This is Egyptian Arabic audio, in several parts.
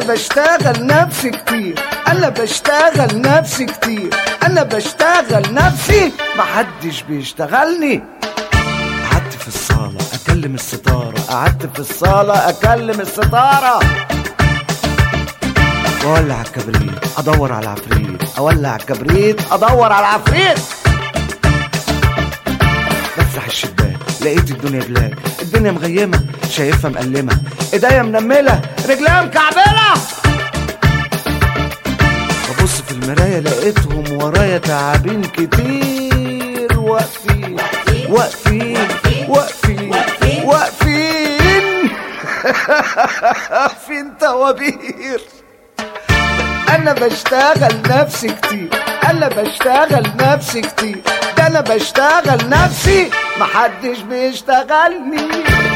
بشتغل نفسي كتير انا بشتغل نفسي كتير انا بشتغل نفسي محدش بيشتغلني قعدت في الصالة اكلم الستارة قعدت في الصالة اكلم الستارة واولع الكبريت ادور على العفريت اولع الكبريت ادور على العفريت بفتح الشباك لقيت الدنيا بلاك الدنيا مغيمة شايفها مقلمة ايديا منملة رجليها مكعبلة ببص في المراية لقيتهم ورايا تعابين كتير واقفين واقفين واقفين واقفين واقفين توابير انا بشتغل نفسي كتير انا بشتغل نفسي كتير ده انا بشتغل نفسي محدش بيشتغلني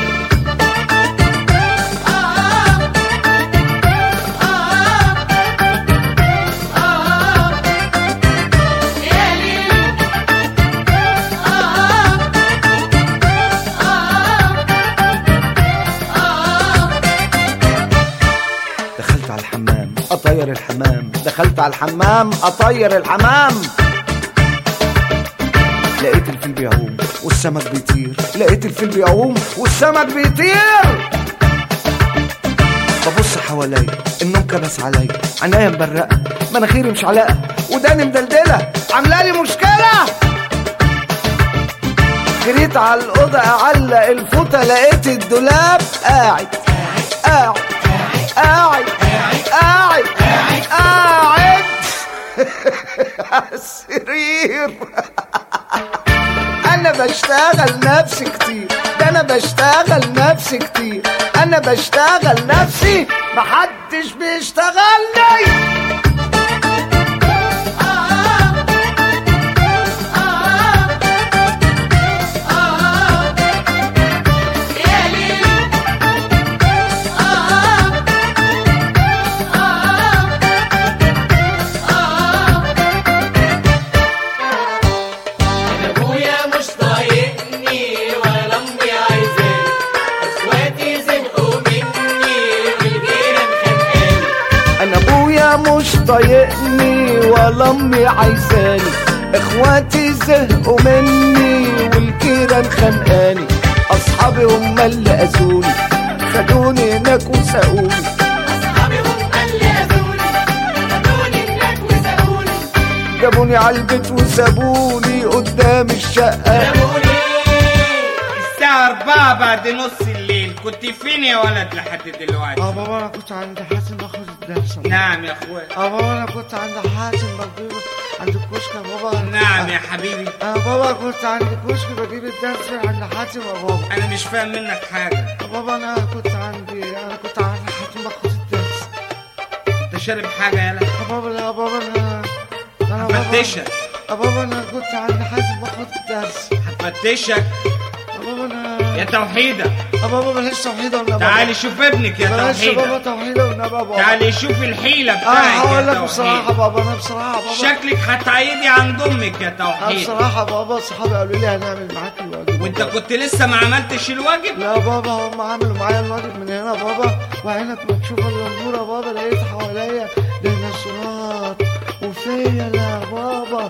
دخلت على الحمام اطير الحمام دخلت على الحمام اطير الحمام لقيت الفيل بيعوم والسمك بيطير لقيت الفيل بيعوم والسمك بيطير ببص حواليا النوم كبس عليا عينيا مبرقه مناخيري مش علاقه وداني مدلدله عامله لي مشكله جريت على الاوضه اعلق الفوطه لقيت الدولاب قاعد قاعد قاعد قاعد قاعد على السرير انا بشتغل نفسي كتير ده انا بشتغل نفسي كتير انا بشتغل نفسي محدش بيشتغلني ابويا مش طايقني ولا امي عايزاني اخواتي زهقوا مني والجيران خانقاني انا ابويا مش طايقني ولا امي عايزاني اخواتي زهقوا مني والجيران خانقاني اصحابي هم اللي اذوني خدوني هناك وساقوني اصحابي هم اللي اذوني خدوني هناك وسابوني جابوني عالبيت وسابوني قدام الشقة سابوني الساعة أربعة بعد نص الليل كنت فين يا ولد لحد دلوقتي؟ اه بابا انا كنت عند حاتم باخد الدرس نعم يا أخويا اه بابا انا كنت عند حاتم بجيب عند الكشك يا بابا نعم يا حبيبي اه بابا كنت عند الكشك بجيب الدرس عند حاتم يا بابا أنا مش فاهم منك حاجة آه بابا انا كنت عندي انا كنت عند حاتم باخد الدرس أنت شارب حاجة يالا؟ اه بابا لا يا بابا انا انا بابا هفتشك اه بابا انا كنت عند حاتم باخد الدرس هفتشك اه بابا انا يا توحيدة اه بابا بلاش توحيدة والنبي تعالي شوف ابنك يا بلاش يا بابا توحيدة توحيدة والنبي يا بابا تعالي شوف الحيلة اه بتاعتك هقول لك يا بصراحة توحيدة بابا انا بصراحة بابا شكلك هتعيدي عند أمك يا أنا توحيدة بصراحة بابا صحابي قالوا لي هنعمل معاك الواجب وأنت كنت لسه ما عملتش الواجب؟ لا بابا هم عملوا معايا الواجب من هنا بابا وعينك ما تشوف الا النور يا بابا لقيت حواليا ديناصورات وفيلة يا بابا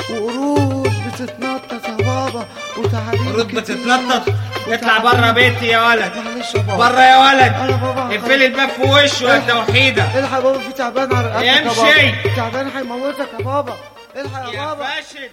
وقرود بتتنطط يا بابا وتعابين الرد كتير. بتتنطط اطلع بره بيتي يا ولد معلش يا بابا بره يا ولد انا بابا اقفلي الباب في وشه يا توحيدة الحق يا بابا في تعبان على رقبتك يا امشي. بابا تعبان هيموتك يا بابا الحق يا يا بابا فاشل